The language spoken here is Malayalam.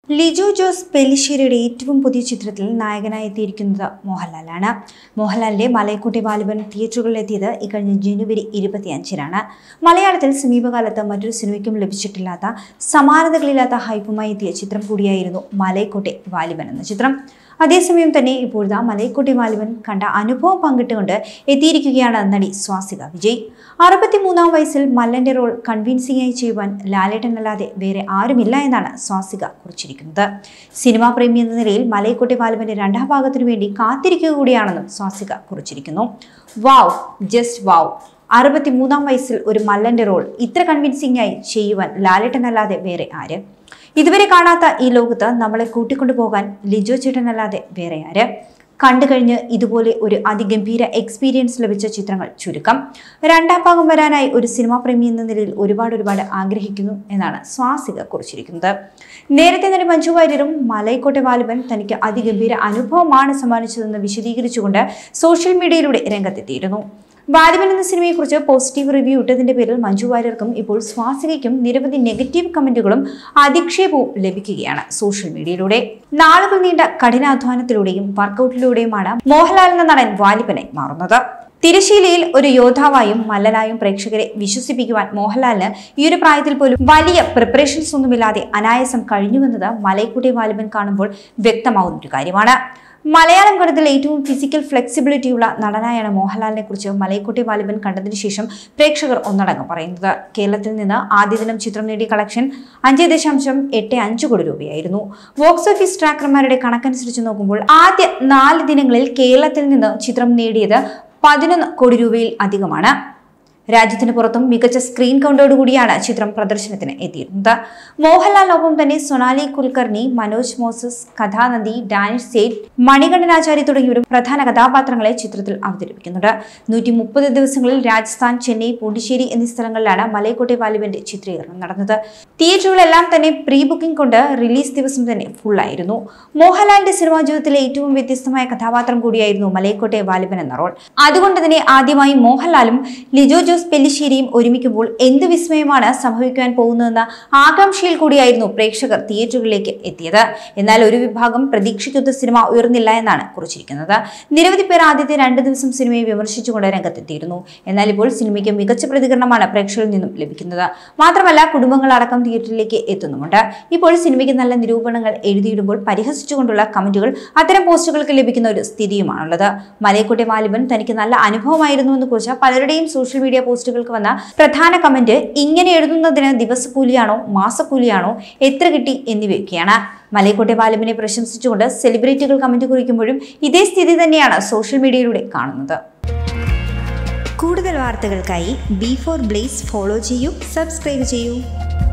ലിജോ ജോസ് പെല്ലിശ്ശേരിയുടെ ഏറ്റവും പുതിയ ചിത്രത്തിൽ നായകനായി എത്തിയിരിക്കുന്നത് മോഹൻലാലാണ് മോഹൻലാലിന്റെ മലയക്കുട്ടി ബാലുവൻ തിയേറ്ററുകളിലെത്തിയത് ഇക്കഴിഞ്ഞ ജനുവരി ഇരുപത്തിയഞ്ചിനാണ് മലയാളത്തിൽ സമീപകാലത്ത് മറ്റൊരു സിനിമയ്ക്കും ലഭിച്ചിട്ടില്ലാത്ത സമാനതകളില്ലാത്ത ഹൈപ്പുമായി എത്തിയ ചിത്രം കൂടിയായിരുന്നു മലയക്കോട്ടെ വാലിബൻ എന്ന ചിത്രം അതേസമയം തന്നെ ഇപ്പോഴത്തെ മലയക്കോട്ടെ വാലിബൻ കണ്ട അനുഭവം പങ്കിട്ടുകൊണ്ട് എത്തിയിരിക്കുകയാണ് നടി സ്വാസിക വിജയ് അറുപത്തിമൂന്നാം വയസ്സിൽ മല്ലന്റെ റോൾ കൺവിൻസിംഗായി ചെയ്യുവാൻ ലാലേട്ടനല്ലാതെ വേറെ ആരുമില്ല എന്നാണ് സ്വാസിക കുറിച്ചിരിക്കുന്നത് സിനിമാ പ്രേമി എന്ന നിലയിൽ മലയക്കോട്ടെ വാലുവിന്റെ രണ്ടാം ഭാഗത്തിനു വേണ്ടി കാത്തിരിക്കുക കൂടിയാണെന്നും സ്വാസിക കുറിച്ചിരിക്കുന്നു വാവ് ജസ്റ്റ് വാവ് അറുപത്തിമൂന്നാം വയസ്സിൽ ഒരു മല്ലന്റെ റോൾ ഇത്ര കൺവിൻസിംഗായി ചെയ്യുവാൻ ലാലേട്ടനല്ലാതെ വേറെ ആര് ഇതുവരെ കാണാത്ത ഈ ലോകത്ത് നമ്മളെ കൂട്ടിക്കൊണ്ടുപോകാൻ ലിജോ ചേട്ടനല്ലാതെ വേറെ ആര് കണ്ടു കഴിഞ്ഞ് ഇതുപോലെ ഒരു അതിഗംഭീര എക്സ്പീരിയൻസ് ലഭിച്ച ചിത്രങ്ങൾ ചുരുക്കം രണ്ടാം ഭാഗം വരാനായി ഒരു സിനിമാ പ്രേമി എന്ന നിലയിൽ ഒരുപാട് ഒരുപാട് ആഗ്രഹിക്കുന്നു എന്നാണ് സ്വാസിക കുറിച്ചിരിക്കുന്നത് നേരത്തെ നടി മഞ്ജു വാര്യരും മലൈക്കോട്ടെ വാലിബൻ തനിക്ക് അതിഗംഭീര അനുഭവമാണ് സമ്മാനിച്ചതെന്ന് വിശദീകരിച്ചുകൊണ്ട് സോഷ്യൽ മീഡിയയിലൂടെ രംഗത്തെത്തിയിരുന്നു വാലിബൻ എന്ന സിനിമയെക്കുറിച്ച് പോസിറ്റീവ് റിവ്യൂ ഇട്ടതിന്റെ പേരിൽ മഞ്ജു വാര്യർക്കും ഇപ്പോൾ സ്വാസികയ്ക്കും നിരവധി നെഗറ്റീവ് കമന്റുകളും അധിക്ഷേപവും ലഭിക്കുകയാണ് സോഷ്യൽ മീഡിയയിലൂടെ നാളുകൾ നീണ്ട കഠിനാധ്വാനത്തിലൂടെയും വർക്കൗട്ടിലൂടെയുമാണ് മോഹൻലാൽ എന്ന നടൻ വാലിബനെ മാറുന്നത് തിരശീലയിൽ ഒരു യോദ്ധാവായും മല്ലനായും പ്രേക്ഷകരെ വിശ്വസിപ്പിക്കുവാൻ മോഹൻലാലിന് ഈ ഒരു പ്രായത്തിൽ പോലും വലിയ പ്രിപ്പറേഷൻസ് ഒന്നുമില്ലാതെ അനായാസം കഴിഞ്ഞുവെന്നത് മലയക്കുട്ടി വാലിബൻ കാണുമ്പോൾ വ്യക്തമാവുന്ന ഒരു കാര്യമാണ് മലയാളം കടത്തിൽ ഏറ്റവും ഫിസിക്കൽ ഫ്ലെക്സിബിലിറ്റിയുള്ള നടനായാണ് മോഹൻലാലിനെ കുറിച്ച് മലയക്കുട്ടി വാലിബൻ കണ്ടതിന് ശേഷം പ്രേക്ഷകർ ഒന്നടങ്കം പറയുന്നത് കേരളത്തിൽ നിന്ന് ആദ്യ ദിനം ചിത്രം നേടിയ കളക്ഷൻ അഞ്ച് ദശാംശം എട്ട് അഞ്ച് കോടി രൂപയായിരുന്നു ബോക്സ് ഓഫീസ് ട്രാക്കർമാരുടെ കണക്കനുസരിച്ച് നോക്കുമ്പോൾ ആദ്യ നാല് ദിനങ്ങളിൽ കേരളത്തിൽ നിന്ന് ചിത്രം നേടിയത് പതിനൊന്ന് കോടി രൂപയിൽ അധികമാണ് രാജ്യത്തിന് പുറത്തും മികച്ച സ്ക്രീൻ കൗണ്ടോടുകൂടിയാണ് ചിത്രം പ്രദർശനത്തിന് എത്തിയിരുന്നത് മോഹൻലാലിനൊപ്പം തന്നെ സൊനാലി കുൽക്കർണി മനോജ് മോസസ് കഥാനന്ദി ഡാനിഷ് സേറ്റ് മണികണ്ഠനാചാരി തുടങ്ങിയവരും പ്രധാന കഥാപാത്രങ്ങളെ ചിത്രത്തിൽ അവതരിപ്പിക്കുന്നുണ്ട് നൂറ്റി മുപ്പത് ദിവസങ്ങളിൽ രാജസ്ഥാൻ ചെന്നൈ പോണ്ടിശ്ശേരി എന്നീ സ്ഥലങ്ങളിലാണ് മലയക്കോട്ടെ വാലിബന്റെ ചിത്രീകരണം നടന്നത് തിയേറ്ററുകളെല്ലാം തന്നെ പ്രീ ബുക്കിംഗ് കൊണ്ട് റിലീസ് ദിവസം തന്നെ ഫുള്ളായിരുന്നു മോഹൻലാലിന്റെ സിനിമാ ജീവിതത്തിലെ ഏറ്റവും വ്യത്യസ്തമായ കഥാപാത്രം കൂടിയായിരുന്നു മലയക്കോട്ടെ വാലിബൻ എന്ന റോൾ അതുകൊണ്ട് തന്നെ ആദ്യമായി മോഹൻലാലും ലിജോ ജോസ് പെല്ലിശ്ശേരിയും ഒരുമിക്കുമ്പോൾ എന്ത് വിസ്മയമാണ് സംഭവിക്കാൻ പോകുന്നതെന്ന ആകാംക്ഷയിൽ കൂടിയായിരുന്നു പ്രേക്ഷകർ തിയേറ്ററുകളിലേക്ക് എത്തിയത് എന്നാൽ ഒരു വിഭാഗം പ്രതീക്ഷിക്കുന്ന സിനിമ ഉയർന്നില്ല എന്നാണ് കുറിച്ചിരിക്കുന്നത് നിരവധി പേർ ആദ്യത്തെ രണ്ട് ദിവസം സിനിമയെ വിമർശിച്ചുകൊണ്ട് രംഗത്തെത്തിയിരുന്നു എന്നാൽ ഇപ്പോൾ സിനിമയ്ക്ക് മികച്ച പ്രതികരണമാണ് പ്രേക്ഷകരിൽ നിന്നും ലഭിക്കുന്നത് മാത്രമല്ല കുടുംബങ്ങളടക്കം തിയേറ്ററിലേക്ക് എത്തുന്നുമുണ്ട് ഇപ്പോൾ സിനിമയ്ക്ക് നല്ല നിരൂപണങ്ങൾ എഴുതിയിടുമ്പോൾ പരിഹസിച്ചുകൊണ്ടുള്ള കമന്റുകൾ അത്തരം പോസ്റ്റുകൾക്ക് ലഭിക്കുന്ന ഒരു സ്ഥിതിയുമാണുള്ളത് മലയക്കോട്ടെ മാലിബൻ തനിക്ക് നല്ല അനുഭവമായിരുന്നു എന്ന് കുറിച്ച് പലരുടെയും സോഷ്യൽ മീഡിയ പോസ്റ്റുകൾക്ക് വന്ന പ്രധാന കമന്റ് ഇങ്ങനെ എഴുതുന്നതിന് ദിവസക്കൂലിയാണോ മാസക്കൂലിയാണോ എത്ര കിട്ടി എന്നിവയൊക്കെയാണ് മലയക്കോട്ടെ ബാലബിനെ പ്രശംസിച്ചുകൊണ്ട് സെലിബ്രിറ്റികൾ കമന്റ് കുറിക്കുമ്പോഴും ഇതേ സ്ഥിതി തന്നെയാണ് സോഷ്യൽ മീഡിയയിലൂടെ കാണുന്നത് കൂടുതൽ വാർത്തകൾക്കായി ബി ഫോർ ബ്ലേസ് ഫോളോ ചെയ്യൂ സബ്സ്ക്രൈബ് ചെയ്യൂ